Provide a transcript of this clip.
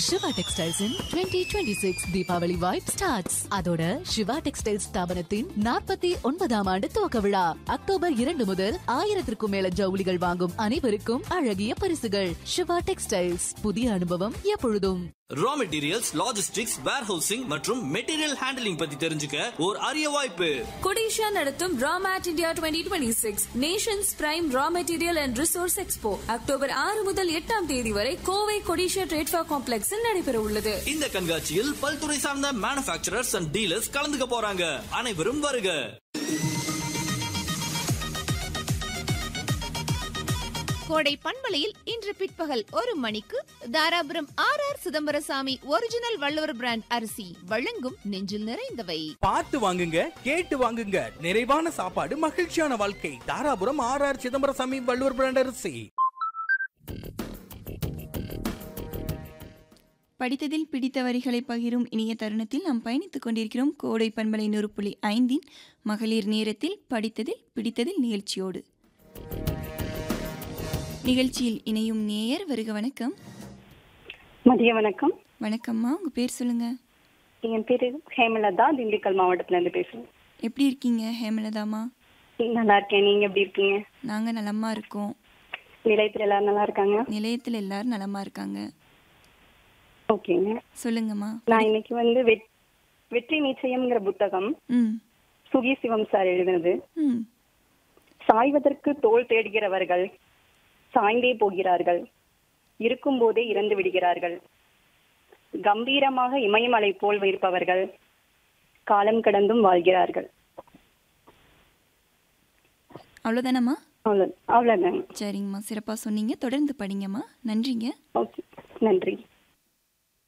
Siva textiles twenty twenty six Deepavali vibe starts அதோட Siva textiles ஸ்தாபனத்தின் நாற்பத்தி ஒன்பதாம் ஆண்டு துவக்க விழா அக்டோபர் இரண்டு முதல் ஆயிரத்திற்கும் மேல ஜவுளிகள் வாங்கும் அனைவருக்கும் அழகிய பரிசுகள் சிவா டெக்ஸ்டைல்ஸ் புதிய அனுபவம் எப்பொழுதும் ரா மெட்டீரியல்ஸ் லாஜிஸ்டிக்ஸ் வேர்ஹவுசிங் மற்றும் மெட்டீரியல் ஹேண்டலிங் பத்தி தெரிஞ்சுக்க ஒரு அரிய வாய்ப்பு கொடிஷா நடத்தும் Ramet India twenty twenty six nations prime raw material and resource expo October ஆறு முதல் எட்டாம் தேதி வரை கோவை கொடிஷா ட்ரேட்ஃபா காம்ப்ளெக்ஸில் நடைபெற உள்ளது இந்த கண்காட்சியில் பல்துறை சார்ந்த மேனுபேக்சரர்ஸ் அண்ட் டீலர்ஸ் கலந்துக்க போறாங்க அனைவரும் வருக கோடை பண்பலையில் இன்று பிற்பகல் ஒரு மணிக்கு Dharapuram R R Chidambarasamy original Valluvar brand அரிசி வழங்கும் நெஞ்சில் நிறைந்தவை பார்த்து வாங்குங்க கேட்டு வாங்குங்க நிறைவான சாப்பாடு மகிழ்ச்சியான வாழ்க்கை Dharapuram R R Chidambarasamy Valluvar brand அரிசி படித்ததில் பிடித்த வரிகளை பகிரும் இனிய தருணத்தில் நாம் பயணித்துக் கொண்டிருக்கிறோம் கோடை பண்பலை நூறு புள்ளி ஐந்தின் மகளிர் நேரத்தில் படித்ததில் பிடித்ததில் நிகழ்ச்சியோடு நிகழ்ச்சியில் இணையும் நேயர் வருக வணக்கம் மதிய வணக்கம் வணக்கம்மா உங்க பேர் சொல்லுங்க என் பேரு ஹேமலதா திண்டுக்கல் மாவட்டத்துல இருந்து பேசுறேன் எப்படி இருக்கீங்க ஹேமலதாமா நல்லா இருக்கேன் நீங்க எப்படி இருக்கீங்க நாங்க நலமா இருக்கோம் நிலையத்துல எல்லாரும் நல்லா இருக்காங்க நிலையத்தில் எல்லாரும் நலமா இருக்காங்க ஓகேங்க சொல்லுங்கம்மா நான் இன்னைக்கு வந்து வெட்- வெற்றி நிச்சயம்ங்கிற புத்தகம் ம் சுகி சிவம் சார் எழுதினது ம் சாய்வதற்கு தோல் தேடுகிறவர்கள் சாய்ந்தே போகிறார்கள் இருக்கும்போதே இறந்து விடுகிறார்கள் கம்பீரமாக இமயமலை போல் இருப்பவர்கள் காலம் கடந்தும் வாழ்கிறார்கள் அவ்வளோதானம்மா அவ்வளவு அவ்வளவுதாங்க சரிங்கம்மா சிறப்பாக சொன்னீங்க தொடர்ந்து படிங்கம்மா நன்றிங்க ஓகே நன்றி